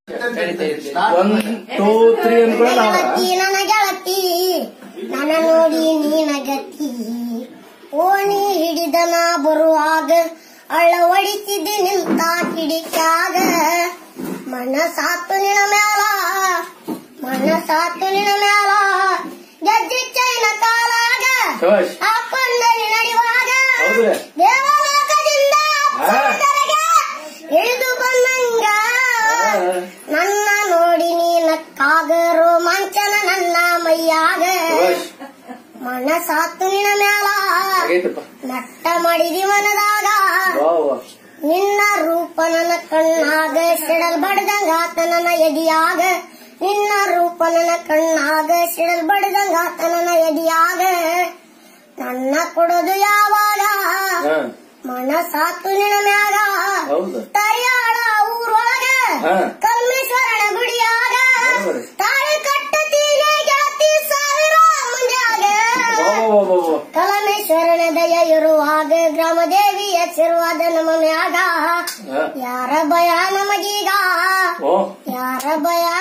One two three ಅನ್ಕೊಳ್ಳ ಗೆಳತಿ ನನ್ನ ಗೆಳತಿ ನನ್ನ ನೋಡಿ ನೀನಗತಿ ಓಣಿ ಹಿಡಿದನ ಬರುವಾಗ ಅಳ್ಳ ಹೊಡಿತಿದ್ದೆ ನಿಂತ ಕಿಡಿಕ್ಯಾಗ ಮನಸಾತು ನಿನ ಮ್ಯಾಲ ಮನಸಾತು ನಿನ ಮ್ಯಾಲ ಗೆದ್ದಿ ಚೈನ ಕಾಲಾಗ ಶಬಾಷ್ ಹಾಕೊಂಡಲ್ಲಿ ನಡೆಯುವಾಗ ಹೌದ್ರಿ ದೇವಲೋಕದಿಂದ ಸುಂದರಗೆ ಇಳಿದು ಬಂದಂಗ ನನ್ನ ನೋಡಿ ನೀನಕ್ಕಾಗ ರೋಮಾಂಚನ ನನ್ನ ಮೈಯಾಗ ಶಬಾಷ್ ಮನಸಾತು ನಿನ ಮ್ಯಾಲ ಆಗೈತಪ್ಪ ನಟ್ಟ ಮಾಡಿದಿ ಮನದಾಗ ವಾ ವಾ ನಿನ್ನ ರೂಪ ನನ್ನ ಕಣ್ಣಾಗ ಸಿಡಲ್ ಬಡ್ದಂಗಾತ ನನ್ನ ಎದಿಯಾಗ ನಿನ್ನ ರೂಪ ನನ್ನ ಕಣ್ಣಾಗ ಸಿಡಲ್ ಬಡ್ದಂಗಾತ ನನ್ನ ಎದಿಯಾಗ ನನ್ನ ಕೊಡೋದು ಯಾವಾಗ ಹಾ ಮನಸಾತು ನಿನ ಮ್ಯಾಗ ಹೌದು ತರಿಯಾಳ ಊರೊಳಗ ಹಾ. ಕಲ್ಮೇಶ್ವರನ ಗುಡಿಯಾಗ ಹೌದ್ರಿ. ತಾಳಿ ಕಟ್ಟತೀನೆ ಗೆಳತಿ ಸಾವಿರ ಮುಂಜಾಗ ವಾ ವಾ ವಾ ವಾ ಕಲಮೇಶ್ವರನ ದಯ ಇರುವಾಗ ಗ್ರಾಮ ದೇವಿಯ ಆಶೀರ್ವಾದ ನಮ್ಮ ಮ್ಯಾಗ ಹಾ. ಯಾರ ಭಯ ನಮಗೀಗ ಓ ಯಾರ ಭಯ